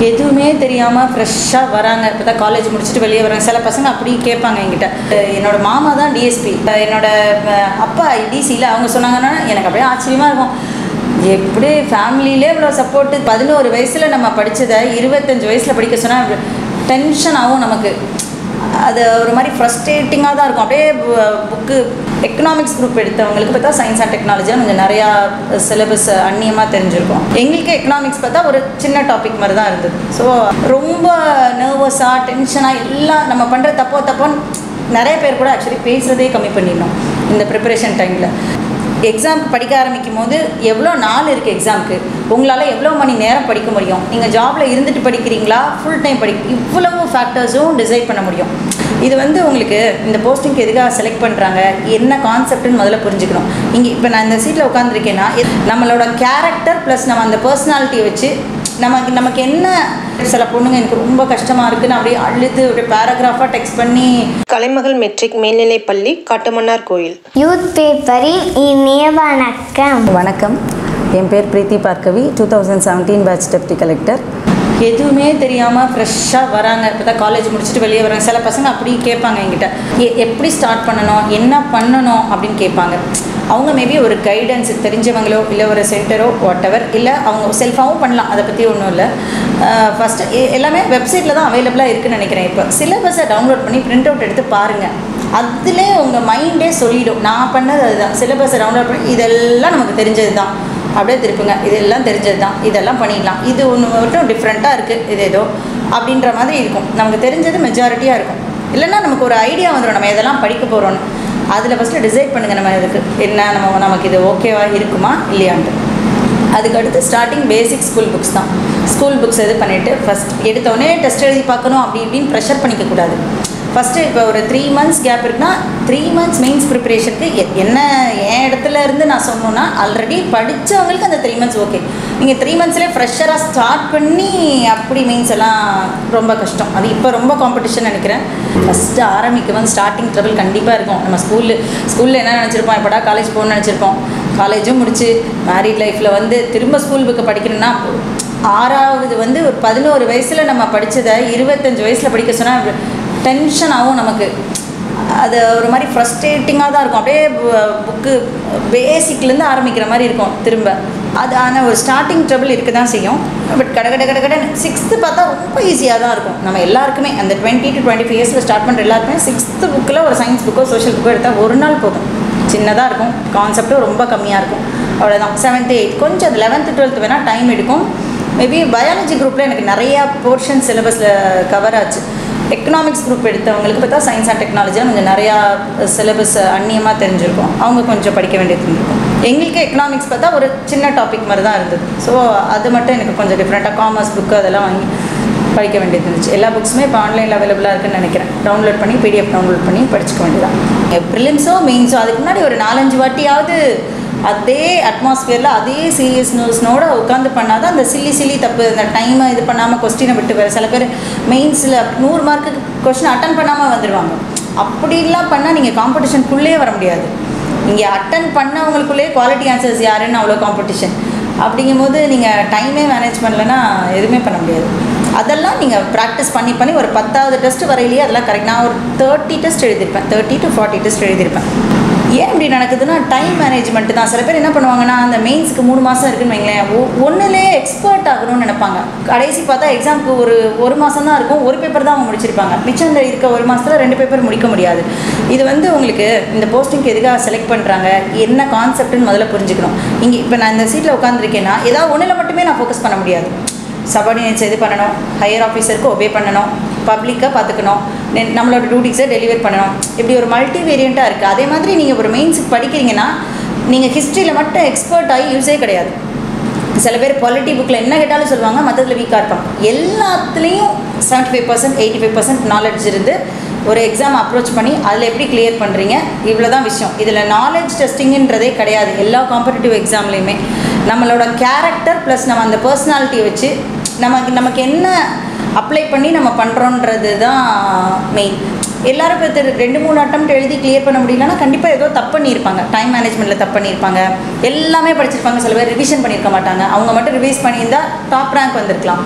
எதுவுமே தெரியாமல் ஃப்ரெஷ்ஷாக வராங்க இப்போ தான் காலேஜ் முடிச்சுட்டு வெளியே வராங்க சில பசங்க அப்படி கேட்பாங்க என்கிட்ட அஹ் என்னோட மாமா தான் டிஎஸ்பி என்னோட அஹ், அப்பா டிசியில் அவங்க சொன்னாங்கன்னா எனக்கு அப்படியே ஆச்சரியமாக இருக்கும் எப்படி ஃபேமிலியிலே இவ்வளோ சப்போர்ட்டு பதினோரு வயசில் நம்ம படித்ததை இருபத்தஞ்சு வயசில் படிக்க சொன்னால் டென்ஷன் ஆகும் நமக்கு அது ஒரு மாதிரி ஃப்ரஸ்ட்ரேட்டிங்காக தான் இருக்கும் அப்படியே புக்கு எக்கனாமிக்ஸ் குரூப் எடுத்தவங்களுக்கு பார்த்தா சயின்ஸ் அண்ட் டெக்னாலஜியாக கொஞ்சம் நிறையா சிலபஸ் அந்நியமாக தெரிஞ்சிருக்கும் எங்களுக்கு எக்கனாமிக்ஸ் பார்த்தா ஒரு சின்ன டாபிக் மாதிரி தான் இருந்தது ஸோ ரொம்ப நர்வஸாக டென்ஷனாக எல்லாம் நம்ம பண்ணுற தப்போ தப்போன்னு நிறைய பேர் கூட ஆக்சுவலி பேசுகிறதே கம்மி பண்ணிடணும் இந்த ப்ரிப்பரேஷன் டைமில் எக்ஸாம்க்கு படிக்க ஆரம்பிக்கும் போது எவ்வளோ நாள் இருக்குது எக்ஸாம்க்கு உங்களால் எவ்வளோ மணி நேரம் படிக்க முடியும் நீங்கள் ஜாபில் இருந்துட்டு படிக்கிறீங்களா ஃபுல் டைம் படி இவ்வளவு ஃபேக்டர்ஸும் டிசைட் பண்ண முடியும் இது வந்து உங்களுக்கு இந்த போஸ்டிங்க்கு எதுக்காக செலக்ட் பண்ணுறாங்க என்ன கான்செப்ட்னு முதல்ல புரிஞ்சுக்கணும் இங்கே இப்போ நான் இந்த சீட்டில் உட்காந்துருக்கேன்னா நம்மளோட கேரக்டர் ப்ளஸ் நம்ம அந்த பர்சனாலிட்டியை வச்சு நமக்கு நமக்கு என்ன சில பொண்ணுங்க எனக்கு ரொம்ப கஷ்டமாக இருக்குன்னு அப்படியே அழுது அப்படியே பேராகிராஃபாக டெக்ஸ்ட் பண்ணி கலைமகள் மெட்ரிக் மேல்நிலைப் பள்ளி காட்டுமன்னார் கோயில் யூத் பேப்பரின் இனிய வணக்கம் வணக்கம் என் பேர் Preethi Bhargavi two thousand seventeen batch deputy collector எதுவுமே தெரியாமல் ஃப்ரெஷ்ஷாக வராங்க இப்போ தான் காலேஜ் முடிச்சுட்டு வெளியே வராங்க சில பசங்க அப்படி கேட்பாங்க என்கிட்ட எ- எப்படி ஸ்டார்ட் பண்ணணும் என்ன பண்ணணும் அப்படின்னு கேட்பாங்க அவங்க மேபி ஒரு கைடன்ஸ் தெரிஞ்சவங்களோ இல்லை ஒரு சென்டரோ வாட் எவர் இல்லை அவங்க செல்ஃபாகவும் பண்ணலாம் அதை பற்றி ஒன்றும் இல்லை ஃபஸ்ட்டு எல்லாமே வெப்சைட்டில் தான் அவைலபிளாக இருக்குன்னு நினைக்கிறேன் இப்போ சிலபஸை டவுன்லோட் பண்ணி பிரிண்ட் அவுட் எடுத்து பாருங்கள் அதிலே உங்கள் மைண்டே சொல்லிடும் நான் பண்ணது அதுதான் சிலபஸை டவுன்லோட் பண்ணி இதெல்லாம் நமக்கு தெரிஞ்சது தான் அப்படியே திருப்புங்க இதெல்லாம் தெரிஞ்சது தான் இதெல்லாம் பண்ணிடலாம் இது ஒன்று மட்டும் டிஃப்ரெண்ட்டாக இருக்குது இது ஏதோ அப்படின்ற மாதிரி இருக்கும் நமக்கு தெரிஞ்சது மெஜாரிட்டியாக இருக்கும் இல்லைன்னா நமக்கு ஒரு ஐடியா வந்துடும் நம்ம இதெல்லாம் படிக்க போகிறோன்னு அதில் ஃபஸ்ட்டு டிசைட் பண்ணுங்கள் நம்ம இதுக்கு என்ன நம்ம நமக்கு இது ஓகேவா இருக்குமா இல்லையான்ட்டு அதுக்கு அடுத்து ஸ்டார்டிங் பேசிக் ஸ்கூல் புக்ஸ் தான் ஸ்கூல் புக்ஸ் இது பண்ணிவிட்டு ஃபஸ்ட் எடுத்தோடனே டெஸ்ட் எழுதி பார்க்கணும் அப்படி இப்படின்னு ப்ரெஷர் பண்ணிக்க கூடாது ஃபஸ்ட்டு இப்போ ஒரு த்ரீ மந்த்ஸ் கேப் இருக்குன்னா த்ரீ மந்த்ஸ் மெயின்ஸ் ப்ரிப்பரேஷனுக்கு என்ன என் இடத்துல இருந்து நான் சொன்னோன்னா ஆல்ரெடி படித்தவங்களுக்கு அந்த த்ரீ மந்த்ஸ் ஓகே நீங்கள் த்ரீ மந்த்ஸ்லேயே ஃப்ரெஷராக ஸ்டார்ட் பண்ணி அப்படி மெயின்ஸ் எல்லாம் ரொம்ப கஷ்டம் அது இப்போ ரொம்ப காம்படிஷன் நினைக்கிறேன் ஃபஸ்ட்டு ஆரம்பிக்கும் போது ஸ்டார்டிங் ட்ரபிள் கண்டிப்பாக இருக்கும் நம்ம ஸ்கூலில் ஸ்கூலில் என்ன நினச்சிருப்போம் எப்படா காலேஜ் போகணும்னு நினச்சிருப்போம் காலேஜும் முடிச்சு மேரிட் லைஃப்பில் வந்து திரும்ப ஸ்கூல் புக்கை படிக்கணும்னா ஆறாவது வந்து ஒரு பதினோரு வயசில் நம்ம படித்ததை இருபத்தஞ்சு வயசில் படிக்க சொன்னால் டென்ஷன் ஆகும் நமக்கு அது ஒரு மாதிரி ஃப்ரஸ்ட்ரேட்டிங்காக தான் இருக்கும் அப்படியே புக்கு பேசிக்லேருந்து ஆரம்பிக்கிற மாதிரி இருக்கும் திரும்ப அது ஆனால் ஒரு ஸ்டார்டிங் ட்ரபிள் இருக்க தான் செய்யும் பட் கட கட கட கடன் சிக்ஸ்த்து பார்த்தா ரொம்ப ஈஸியாக தான் இருக்கும் நம்ம எல்லாருக்குமே அந்த டுவெண்ட்டி டு டுவெண்ட்டி ஃபைவ் இயர்ஸில் ஸ்டார்ட் பண்ணுற எல்லாருக்குமே சிக்ஸ்த்து புக்கில் ஒரு சயின்ஸ் புக்கோ சோஷியல் புக்கோ எடுத்தால் ஒரு நாள் போதும் சின்னதாக இருக்கும் கான்செப்ட்டும் ரொம்ப கம்மியாக இருக்கும் அவ்வளோதான் செவன்த்து எயிட் கொஞ்சம் அது லெவன்த்து டுவெல்த்து வேணால் டைம் எடுக்கும் மேபி பயாலஜி குரூப்பில் எனக்கு நிறையா போர்ஷன் சிலபஸில் கவர் ஆச்சு எக்கனாமிக்ஸ் குரூப் எடுத்தவங்களுக்கு பார்த்தா சயின்ஸ் அண்ட் டெக்னாலஜியாக கொஞ்சம் நிறையா சிலபஸ் அந்நியமாக தெரிஞ்சிருக்கும் அவங்க கொஞ்சம் படிக்க வேண்டியது இருந்திருக்கும் எங்களுக்கு எக்கனாமிக்ஸ் பார்த்தா ஒரு சின்ன டாபிக் மாதிரி தான் இருந்தது ஸோ அது மட்டும் எனக்கு கொஞ்சம் டிஃப்ரெண்ட்டாக காமர்ஸ் புக்கு அதெல்லாம் வாங்கி படிக்க வேண்டியது இருந்துச்சு எல்லா புக்ஸுமே இப்போ ஆன்லைனில் அவைலபிளாக இருக்குன்னு நினைக்கிறேன் டவுன்லோட் பண்ணி பிடிஎஃப் டவுன்லோட் பண்ணி படிச்சுக்க வேண்டியதான் ப்ரிலிம்ஸோ மெயின்ஸோ அதுக்கு முன்னாடி ஒரு நாலஞ்சு வாட்டியாவது அதே அட்மாஸ்பியரில் அதே சீரியஸ்னஸ்னோட உட்காந்து பண்ணாதான் அந்த சில்லி சில்லி தப்பு அந்த டைமை இது பண்ணாமல் கொஸ்டினை விட்டு வேறு சில பேர் மெயின்ஸில் நூறு மார்க்குக்கு கொஸ்டின் அட்டன் பண்ணாமல் வந்துடுவாங்க அப்படிலாம் பண்ணால் நீங்கள் காம்படிஷனுக்குள்ளேயே வர முடியாது இங்கே அட்டன் பண்ணவங்களுக்குள்ளேயே குவாலிட்டி ஆன்சர்ஸ் யாருன்னு அவ்வளோ காம்படிஷன் அப்படிங்கும்போது நீங்கள் டைமே மேனேஜ் பண்ணலன்னா எதுவுமே பண்ண முடியாது அதெல்லாம் நீங்கள் ப்ராக்டிஸ் பண்ணி பண்ணி ஒரு பத்தாவது டெஸ்ட் வரையிலேயே அதெல்லாம் கரெக்ட் நான் ஒரு தேர்ட்டி டெஸ்ட் எழுதியிருப்பேன் தேர்ட்டி டு ஃபார்ட்டி டெஸ்ட் எழுதியிருப்பேன் ஏன் இப்படி நடக்குதுன்னா டைம் மேனேஜ்மெண்ட் தான் சில பேர் என்ன பண்ணுவாங்கன்னா அந்த மெயின்ஸ்க்கு மூணு மாதம் இருக்குன்னு வைங்களேன் ஒன்றுலேயே எக்ஸ்பர்ட் ஆகணும்னு நினைப்பாங்க கடைசி பார்த்தா எக்ஸாம்க்கு ஒரு ஒரு மாதம் தான் இருக்கும் ஒரு பேப்பர் தான் அவங்க முடிச்சிருப்பாங்க மிச்சம் இந்த இருக்க ஒரு மாதத்தில் ரெண்டு பேப்பர் முடிக்க முடியாது இது வந்து உங்களுக்கு இந்த போஸ்டிங்க்கு எதுக்காக செலக்ட் பண்ணுறாங்க என்ன கான்செப்ட்னு முதல்ல புரிஞ்சுக்கணும் இங்கே இப்போ நான் இந்த சீட்டில் உட்காந்துருக்கேன்னா ஏதாவது ஒன்றில் மட்டுமே நான் ஃபோக்கஸ் பண்ண முடியாது சபார்டினேட்ஸ் இது பண்ணணும் ஹையர் ஆஃபீஸருக்கு ஒபே பண்ணணும் பப்ளிக்காக பார்த்துக்கணும் நெ- நம்மளோட டியூட்டிஸை டெலிவர் பண்ணணும் இப்படி ஒரு மல்டி வேரியண்ட்டாக இருக்குது அதே மாதிரி நீங்கள் ஒரு மெயின்ஸுக்கு படிக்கிறீங்கன்னா நீங்கள் ஹிஸ்ட்ரியில் மட்டும் எக்ஸ்பர்ட் ஆகி யூஸே கிடையாது சில பேர் பாலிட்டி புக்கில் என்ன கேட்டாலும் சொல்லுவாங்க மற்றதில் வீக்காக இருப்பாங்க எல்லாத்துலேயும் seventy five percent eighty five percent knowledge இருந்து ஒரு எக்ஸாம் அப்ரோச் பண்ணி அதில் எப்படி கிளியர் பண்ணுறீங்க இவ்வளோ தான் விஷயம் இதில் நாலேஜ் டெஸ்டிங்ன்றதே கிடையாது எல்லா காம்படிட்டிவ் எக்ஸாம்லேயுமே நம்மளோட கேரக்டர் ப்ளஸ் நம்ம அந்த பர்சனாலிட்டியை வச்சு நமக்கு நமக்கு என்ன அப்ளை பண்ணி நம்ம பண்ணுறோன்றது தான் மெயின் எல்லாரும் இப்போ திரு- ரெண்டு மூணு அட்டம் எழுதி கிளியர் பண்ண முடியலன்னா கண்டிப்பாக ஏதோ தப்பு பண்ணியிருப்பாங்க டைம் மேனேஜ்மெண்ட்டில் தப்பு பண்ணியிருப்பாங்க எல்லாமே படிச்சிருப்பாங்க சில பேர் ரிவிஷன் பண்ணியிருக்க மாட்டாங்க அவங்க மட்டும் ரிவைஸ் பண்ணியிருந்தா டாப் ரேங்க் வந்திருக்கலாம்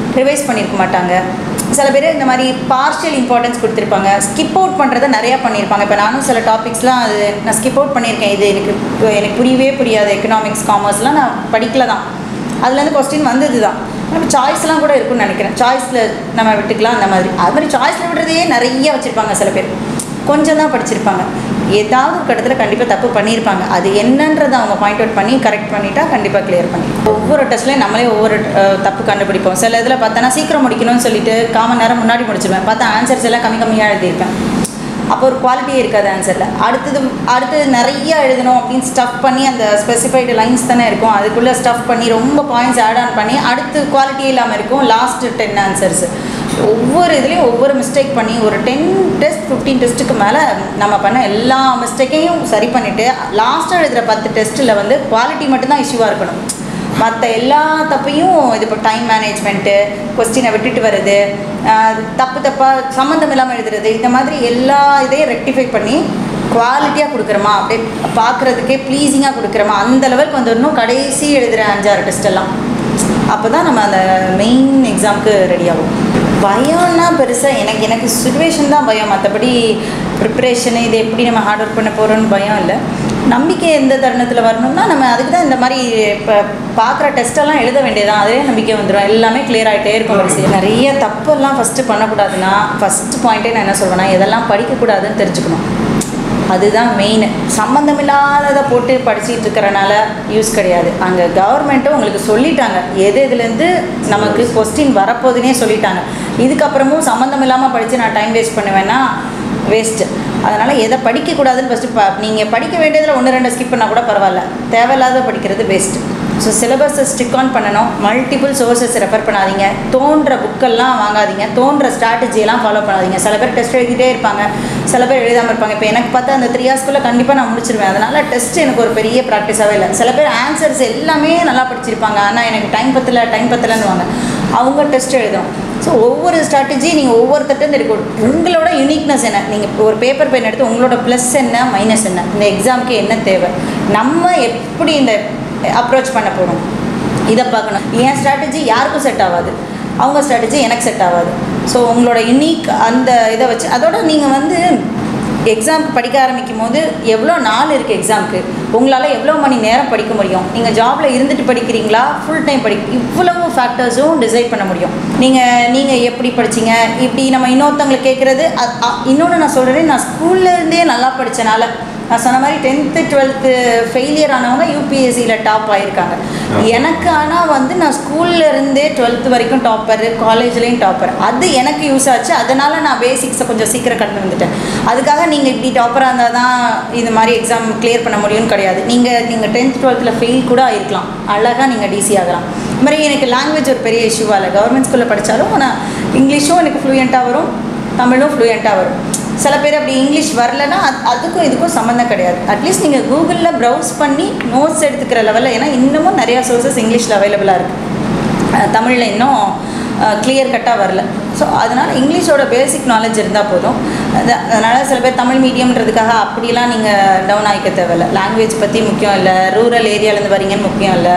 ரிவைஸ் பண்ணியிருக்க மாட்டாங்க சில பேர் இந்த மாதிரி பார்ஷியல் இம்பார்ட்டன்ஸ் கொடுத்துருப்பாங்க ஸ்கிப் அவுட் பண்ணுறத நிறையா பண்ணியிருப்பாங்க இப்போ நானும் சில டாபிக்ஸ்லாம் அது நான் ஸ்கிப் அவுட் பண்ணியிருக்கேன் இது எனக்கு எனக்கு புரியவே புரியாது எக்கனாமிக்ஸ் காமர்ஸ்லாம் நான் படிக்கல தான் அதுலேருந்து கொஸ்டின் வந்தது தான் நம்ம சாய்ஸ்லாம் கூட இருக்கும்னு நினைக்கிறேன் சாய்ஸில் நம்ம விட்டுக்கலாம் அந்த மாதிரி அது மாதிரி சாய்ஸில் விடுறதையே நிறைய வச்சுருப்பாங்க சில பேர் கொஞ்சம் தான் படிச்சிருப்பாங்க ஏதாவது ஒரு கட்டத்தில் கண்டிப்பாக தப்பு பண்ணியிருப்பாங்க அது என்னன்றதை அவங்க பாயிண்ட் அவுட் பண்ணி கரெக்ட் பண்ணிட்டா கண்டிப்பாக கிளியர் பண்ணி ஒவ்வொரு டெஸ்ட்லையும் நம்மளே ஒவ்வொரு அஹ், தப்பு கண்டுபிடிப்போம் சில இதில் பார்த்தோன்னா சீக்கிரம் முடிக்கணும்னு சொல்லிட்டு காமன் நேரம் முன்னாடி முடிச்சிருவேன் பார்த்தா ஆன்சர்ஸ் எல்லாம் கம்மி கம்மியாக எழுதியிருப்பேன் அப்போ ஒரு குவாலிட்டியே இருக்காது ஆன்சரில் அடுத்தது அடுத்தது நிறைய எழுதணும் அப்படின்னு ஸ்டஃப் பண்ணி அந்த ஸ்பெசிஃபைடு லைன்ஸ் தானே இருக்கும் அதுக்குள்ளே ஸ்டஃப் பண்ணி ரொம்ப பாயிண்ட்ஸ் ஆட் ஆன் பண்ணி அடுத்து குவாலிட்டியே இல்லாமல் இருக்கும் லாஸ்ட் டென் ஆன்சர்ஸ் ஒவ்வொரு இதுலேயும் ஒவ்வொரு மிஸ்டேக் பண்ணி ஒரு டென் டெஸ்ட் ஃபிஃப்டீன் டெஸ்ட்டுக்கு மேலே நம்ம பண்ண எல்லா மிஸ்டேக்கையும் சரி பண்ணிவிட்டு லாஸ்ட்டாக எழுதுகிற பத்து டெஸ்ட்டில் வந்து குவாலிட்டி மட்டும்தான் இஷ்யூவாக இருக்கணும் மற்ற எல்லா தப்பையும் இது இப்போ டைம் மேனேஜ்மெண்ட்டு கொஸ்டினை விட்டுட்டு வர்றது ஆஹ் தப்பு தப்பாக சம்மந்தம் இல்லாமல் எழுதுறது இந்த மாதிரி எல்லா இதையும் ரெக்டிஃபை பண்ணி குவாலிட்டியாக கொடுக்குறோமா அப்படியே பார்க்குறதுக்கே ப்ளீஸிங்காக கொடுக்குறோமா அந்த லெவலுக்கு வந்துடணும் கடைசி எழுதுகிற அஞ்சாறு டெஸ்ட் எல்லாம் அப்போ தான் நம்ம அந்த மெயின் எக்ஸாமுக்கு ரெடி ஆகும் பயம்னா பெருசாக எனக்கு எனக்கு சுச்சுவேஷன் தான் பயம் மற்றபடி ப்ரிப்ரேஷனு இது எப்படி நம்ம ஹார்ட் ஒர்க் பண்ண போகிறோன்னு பயம் இல்லை நம்பிக்கை எந்த தருணத்தில் வரணும்னா நம்ம அதுக்கு தான் இந்த மாதிரி இப்போ பார்க்குற டெஸ்ட்டெல்லாம் எழுத வேண்டியதான் அதே நம்பிக்கை வந்துடும் எல்லாமே கிளியர் ஆகிட்டே இருக்கும் வரிசையில் நிறைய தப்பெல்லாம் ஃபஸ்ட்டு பண்ணக்கூடாதுன்னா ஃபஸ்ட்டு பாயிண்ட்டே நான் என்ன சொல்வேன்னா எதெல்லாம் படிக்கக்கூடாதுன்னு தெரிஞ்சுக்கணும் அதுதான் மெயின் சம்மந்தமில்லாததை போட்டு படிச்சிட்டு இருக்கிறனால யூஸ் கிடையாது அங்கே கவர்மெண்ட்டும் உங்களுக்கு சொல்லிட்டாங்க எது இதுலேருந்து நமக்கு கொஸ்டின் வரப்போகுதுன்னே சொல்லிட்டாங்க இதுக்கப்புறமும் சம்மந்தம் இல்லாமல் படித்து நான் டைம் வேஸ்ட் பண்ணுவேன்னா வேஸ்ட்டு அதனால் எதை படிக்கக்கூடாதுன்னு ஃபஸ்ட்டு ப நீங்கள் படிக்க வேண்டியதில் ஒன்று ரெண்டு ஸ்கிப் பண்ணால் கூட பரவாயில்ல தேவையில்லாத படிக்கிறது பெஸ்ட்டு ஸோ சிலபஸை ஸ்டிக் ஆன் பண்ணணும் மல்டிபிள் சோர்சஸ் ரெஃபர் பண்ணாதீங்க தோன்ற புக்கெல்லாம் வாங்காதீங்க தோன்ற ஸ்ட்ராட்டஜியெல்லாம் ஃபாலோ பண்ணாதீங்க சில பேர் டெஸ்ட் எழுதிட்டே இருப்பாங்க சில பேர் எழுதாமல் இருப்பாங்க இப்போ எனக்கு பார்த்தா அந்த த்ரீ ஹார்ஸ்க்குள்ளே கண்டிப்பாக நான் முடிச்சிருவேன் அதனால் டெஸ்ட் எனக்கு ஒரு பெரிய ப்ராக்டிஸாகவே இல்லை சில பேர் ஆன்சர்ஸ் எல்லாமே நல்லா படிச்சிருப்பாங்க ஆனால் எனக்கு டைம் பத்தல டைம் பத்தலைன்னுவாங்க அவங்க டெஸ்ட் எழுதும் ஸோ ஒவ்வொரு ஸ்ட்ராட்டஜி நீங்கள் ஒவ்வொருத்தட்டும் இருக்கும் உங்களோட யூனிக்னஸ் என்ன நீங்கள் ஒரு பேப்பர் பென் எடுத்து உங்களோட ப்ளஸ் என்ன மைனஸ் என்ன இந்த எக்ஸாமுக்கு என்ன தேவை நம்ம எப்படி இந்த அப்ரோச் பண்ண போகிறோம் இதை பார்க்கணும் என் ஸ்ட்ராட்டஜி யாருக்கும் செட் ஆகாது அவங்க ஸ்ட்ராட்டஜி எனக்கு செட் ஆகாது ஸோ உங்களோட யூனிக் அந்த இதை வச்சு அதோட நீங்கள் வந்து எக்ஸாமுக்கு படிக்க ஆரம்பிக்கும் போது எவ்வளோ நாள் இருக்குது எக்ஸாமுக்கு உங்களால் எவ்வளோ மணி நேரம் படிக்க முடியும் நீங்கள் ஜாபில் இருந்துட்டு படிக்கிறீங்களா ஃபுல் டைம் படி இவ்வளவு ஃபேக்டர்ஸும் டிசைட் பண்ண முடியும் நீங்கள் நீங்கள் எப்படி படிச்சீங்க இப்படி நம்ம இன்னொருத்தவங்களை கேட்குறது இன்னொன்று நான் சொல்கிறேன் நான் ஸ்கூல்லேருந்தே நல்லா படித்தனால நான் சொன்ன மாதிரி டென்த்து டுவெல்த்து ஃபெயிலியர் ஆனவங்க யூபிஎஸ்சியில் டாப் ஆகியிருக்காங்க எனக்கு ஆனால் வந்து நான் ஸ்கூல்ல இருந்தே டுவெல்த்து வரைக்கும் டாப்பர் காலேஜ்லேயும் டாப்பர் அது எனக்கு யூஸ் ஆச்சு அதனால் நான் பேசிக்ஸை கொஞ்சம் சீக்கிரம் கடந்து வந்துட்டேன் அதுக்காக நீங்கள் இப்படி டாப்பராக இருந்தால் தான் இது மாதிரி எக்ஸாம் கிளியர் பண்ண முடியும்னு கிடையாது நீங்கள் நீங்கள் டென்த் டுவெல்த்தில் ஃபெயில் கூட ஆயிருக்கலாம் அழகாக நீங்கள் டிசி ஆகலாம் இது மாதிரி எனக்கு லாங்குவேஜ் ஒரு பெரிய இஷ்யூவாக இல்லை கவர்மெண்ட் ஸ்கூலில் படித்தாலும் ஆனால் இங்கிலீஷும் எனக்கு ஃப்ளூயண்ட்டாக வரும் தமிழும் ஃப்ளூயண்ட்டாக வரும் சில பேர் அப்படி இங்கிலீஷ் வரலன்னா அது அதுக்கும் இதுக்கும் சம்மந்தம் கிடையாது அட்லீஸ்ட் நீங்கள் கூகுளில் ப்ரௌஸ் பண்ணி நோட்ஸ் எடுத்துக்கிற லெவலில் ஏன்னா இன்னமும் நிறையா சோர்சஸ் இங்கிலீஷில் அவைலபிளாக இருக்குது தமிழில் இன்னும் கிளியர் கட்டாக வரல ஸோ அதனால் இங்கிலீஷோட பேசிக் நாலேஜ் இருந்தால் போதும் அதனால் சில பேர் தமிழ் மீடியம்ன்றதுக்காக அப்படிலாம் நீங்கள் டவுன் ஆகிக்க தேவையில்ல லாங்குவேஜ் பற்றி முக்கியம் இல்லை ரூரல் ஏரியாலேருந்து வரீங்கன்னு முக்கியம் இல்லை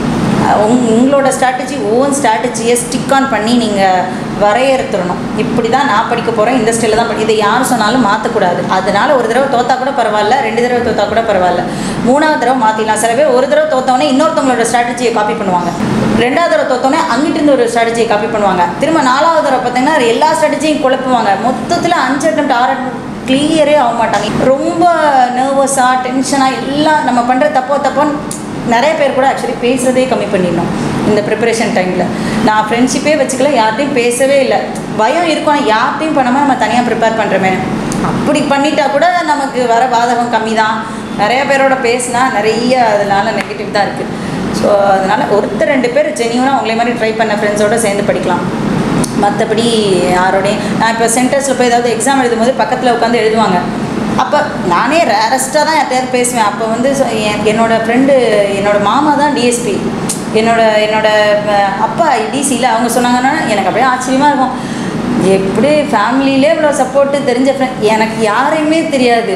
உங் உங்களோட ஸ்ட்ராட்டஜி ஓன் ஸ்ட்ராட்டஜியை ஸ்டிக் ஆன் பண்ணி நீங்கள் வரையறுத்துடணும் இப்படி தான் நான் படிக்க போகிறேன் இந்த ஸ்டைலில் தான் படி இதை யார் சொன்னாலும் மாற்றக்கூடாது அதனால் ஒரு தடவை தோத்தா கூட பரவாயில்ல ரெண்டு தடவை தோத்தா கூட பரவாயில்ல மூணாவது தடவை மாற்றிடலாம் சில பேர் ஒரு தடவை தோத்தவொடனே இன்னொருத்தவங்களோட ஸ்ட்ராட்டஜியை காப்பி பண்ணுவாங்க ரெண்டாவது தடவை தோத்தோடனே அங்கிட்டு இருந்து ஒரு ஸ்ட்ராட்டஜியை காப்பி பண்ணுவாங்க திரும்ப நாலாவது தடவை பார்த்தீங்கன்னா எல்லா ஸ்ட்ராட்டஜியும் குழப்புவாங்க மொத்தத்தில் அஞ்சு அட்டம் ஆறு attempt கிளியரே ஆக மாட்டாங்க ரொம்ப நர்வஸாக டென்ஷனாக எல்லாம் நம்ம பண்ணுற தப்போ தப்போன்னு நிறைய பேர் கூட ஆக்சுவலி பேசுகிறதே கம்மி பண்ணிடணும் இந்த ப்ரிப்பரேஷன் டைமில் நான் ஃப்ரெண்ட்ஷிப்பே வச்சுக்கல யார்ட்டையும் பேசவே இல்லை பயம் இருக்கும் ஆனால் யார்ட்டையும் பண்ணாமல் நம்ம தனியாக ப்ரிப்பேர் பண்ணுறோமே அப்படி பண்ணிட்டா கூட நமக்கு வர பாதகம் கம்மி தான் நிறைய பேரோட பேசினா நிறைய அதனால நெகட்டிவ் தான் இருக்குது ஸோ அதனால் ஒருத்தர் ரெண்டு பேர் ஜெனியூனாக உங்களே மாதிரி ட்ரை பண்ண ஃப்ரெண்ட்ஸோடு சேர்ந்து படிக்கலாம் மற்றபடி யாரோடையும் நான் இப்போ சென்டர்ஸில் போய் ஏதாவது எக்ஸாம் எழுதும்போது பக்கத்தில் உட்காந்து எழுதுவாங்க அப்போ நானே ரேரஸ்ட்டாக தான் யார்ட்டையாவது பேசுவேன் அப்போ வந்து சொ- என் என்னோட ஃப்ரெண்டு என்னோட மாமா தான் டிஎஸ்பி என்னோட என்னோட அஹ், அப்பா டிசியில் அவங்க சொன்னாங்கன்னா எனக்கு அப்படியே ஆச்சரியமாக இருக்கும் எப்படி ஃபேமிலியிலே இவ்வளோ சப்போர்ட்டு தெரிஞ்ச ஃப்ரெண்ட் எனக்கு யாரையுமே தெரியாது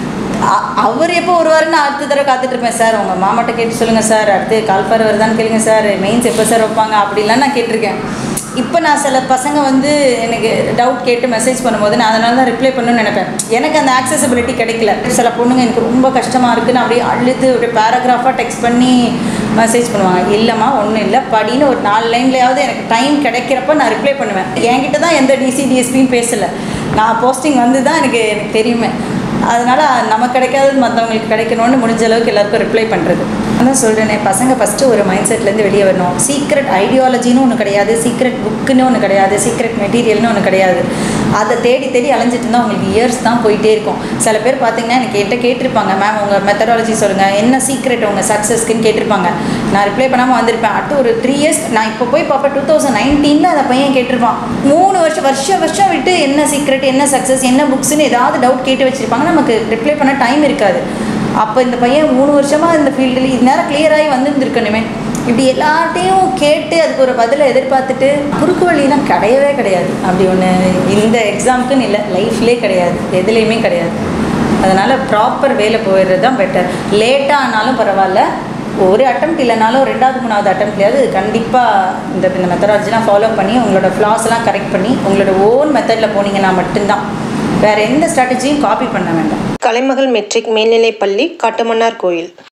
அ- அவர் எப்போ வருவாருன்னு அடுத்த தடவை காத்துட்டு இருப்பேன் சார் உங்கள் மாமாட்ட கேட்டு சொல்லுங்கள் சார் அடுத்து கால்ஃபர் வருதான்னு கேளுங்க சார் மெயின்ஸ் எப்போ சார் வைப்பாங்க அப்படிலாம் நான் கேட்டிருக்கேன் இப்போ நான் சில பசங்க வந்து எனக்கு டவுட் கேட்டு மெசேஜ் பண்ணும்போது நான் அதனால தான் ரிப்ளை பண்ணணும்னு நினைப்பேன் எனக்கு அந்த ஆக்சசபிலிட்டி கிடைக்கல சில பொண்ணுங்க எனக்கு ரொம்ப கஷ்டமாக இருக்குது நான் அப்படியே அழுது அப்படியே பேராகிராஃபாக டெக்ஸ்ட் பண்ணி மெசேஜ் பண்ணுவாங்க இல்லைம்மா ஒன்றும் இல்லை படின்னு ஒரு நாலு லைன்லையாவது எனக்கு டைம் கிடைக்கிறப்ப நான் ரிப்ளை பண்ணுவேன் என்கிட்ட தான் எந்த டிசி டிஎஸ்பியும் பேசலை நான் போஸ்டிங் வந்து தான் எனக்கு எனக்கு தெரியுமே அதனால் நமக்கு கிடைக்காதது மற்றவங்களுக்கு கிடைக்கணும்னு முடிஞ்ச அளவுக்கு எல்லாருக்கும் ரிப்ளை பண்ணுறது அதான் சொல்கிறேனே பசங்க ஃபஸ்ட்டு ஒரு மைண்ட் செட்லேருந்து வெளியே வரணும் சீக்ரெட் ஐடியாலஜின்னு ஒன்று கிடையாது சீக்ரெட் புக்குன்னு ஒன்று கிடையாது சீக்ரெட் மெட்டீரியல்னு ஒன்று கிடையாது அதை தேடி தேடி அலைஞ்சிட்டு இருந்தால் அவங்களுக்கு இயர்ஸ் தான் போயிட்டே இருக்கும் சில பேர் பார்த்தீங்கன்னா எனக்கு என்கிட்ட கேட்டிருப்பாங்க மேம் உங்கள் மெத்தடாலஜி சொல்லுங்கள் என்ன சீக்ரெட் உங்கள் சக்ஸஸ்க்குன்னு கேட்டிருப்பாங்க நான் ரிப்ளை பண்ணாமல் வந்திருப்பேன் அடுத்து ஒரு த்ரீ இயர்ஸ் நான் இப்போ போய் பார்ப்பேன் டூ தௌசண்ட் நைன்டீனில் அந்த பையன் கேட்டிருப்பான் மூணு வருஷம் வருஷம் வருஷம் விட்டு என்ன சீக்ரெட் என்ன சக்ஸஸ் என்ன புக்ஸ்னு ஏதாவது டவுட் கேட்டு வச்சுருப்பாங்க நமக்கு ரிப்ளை பண்ண டைம் இருக்காது அப்போ இந்த பையன் மூணு வருஷமாக இந்த ஃபீல்டில் இது நேரம் கிளியராகி வந்துருந்துருக்கணுமே இப்படி எல்லார்ட்டையும் கேட்டு அதுக்கு ஒரு பதிலை எதிர்பார்த்துட்டு குறுக்கு வழிலாம் கிடையவே கிடையாது அப்படி ஒன்று இந்த எக்ஸாமுக்குன்னு இல்லை லைஃப்லேயே கிடையாது எதுலேயுமே கிடையாது அதனால் ப்ராப்பர் வேலை போயிடுறது தான் பெட்டர் லேட்டாக ஆனாலும் பரவாயில்ல ஒரு அட்டம் இல்லைனாலும் ரெண்டாவது மூணாவது அட்டம்ப்ட்லையாவது கண்டிப்பாக இந்த இந்த மெத்தடாலஜிலாம் ஃபாலோ பண்ணி உங்களோட ஃப்ளாஸ்லாம் கரெக்ட் பண்ணி உங்களோட ஓன் மெத்தடில் போனீங்கன்னா மட்டும்தான் வேறு எந்த ஸ்ட்ராட்டஜியும் காப்பி பண்ண வேண்டாம் கலைமகள் மெட்ரிக் மேல்நிலைப்பள்ளி காட்டுமன்னார் கோயில்